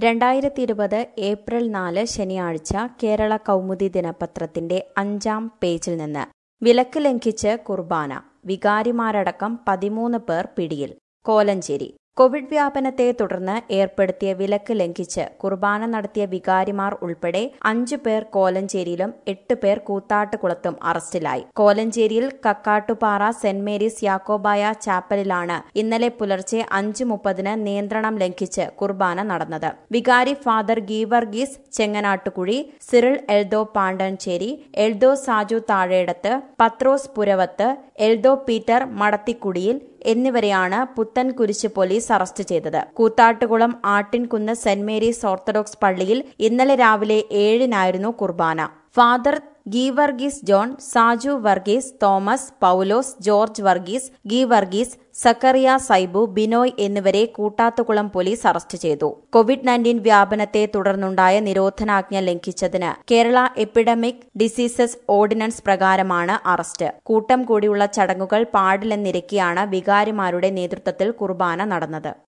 രണ്ടായിരത്തി ഇരുപത് ഏപ്രിൽ നാല് ശനിയാഴ്ച കേരള കൗമുദി ദിനപത്രത്തിന്റെ അഞ്ചാം പേജിൽ നിന്ന് വിലക്ക് ലംഘിച്ച് കുർബാന വികാരിമാരടക്കം പതിമൂന്ന് പേർ പിടിയിൽ കോലഞ്ചേരി കോവിഡ് വ്യാപനത്തെ തുടർന്ന് ഏർപ്പെടുത്തിയ വിലക്ക് ലംഘിച്ച് കുർബാന നടത്തിയ വികാരിമാർ ഉൾപ്പെടെ അഞ്ചു പേർ കോലഞ്ചേരിയിലും എട്ട് പേർ കൂത്താട്ടുകുളത്തും അറസ്റ്റിലായി കോലഞ്ചേരിയിൽ കക്കാട്ടുപാറ സെന്റ് മേരീസ് യാക്കോബായ ചാപ്പലിലാണ് ഇന്നലെ പുലർച്ചെ അഞ്ചു മുപ്പതിന് നിയന്ത്രണം ലംഘിച്ച് കുർബാന നടന്നത് വികാരി father Geevarghese Chenganattukuzhi Cyril Eldho Pandancheri Eldho Saju Thazhedathu Pathros Puravathu Eldho Peter മടത്തിക്കുടിയിൽ എന്നിവരെയാണ് പുത്തൻകുരിശ് പോലീസ് അറസ്റ്റ് ചെയ്തത് Koothattukulam Attinkunnu saint Mary's orthodox പള്ളിയിൽ ഇന്നലെ രാവിലെ ഏഴിനായിരുന്നു കുർബാന father Geevarghese John Saju Varghese Thomas Paulose George Varghese Geevarghese Zachariah Saibu Binoy എന്നിവരെ കൂട്ടാത്തുകുളം പോലീസ് അറസ്റ്റ് ചെയ്തു കോവിഡ് നയൻറ്റീൻ വ്യാപനത്തെ തുടർന്നുണ്ടായ നിരോധനാജ്ഞ ലംഘിച്ചതിന് കേരള എപ്പിഡമിക് ഡിസീസസ് ഓർഡിനൻസ് പ്രകാരമാണ് അറസ്റ്റ് കൂട്ടം കൂടിയുള്ള ചടങ്ങുകൾ പാടില്ലെന്നിരിക്കെയാണ് വികാരിമാരുടെ നേതൃത്വത്തിൽ കുർബാന നടന്നത്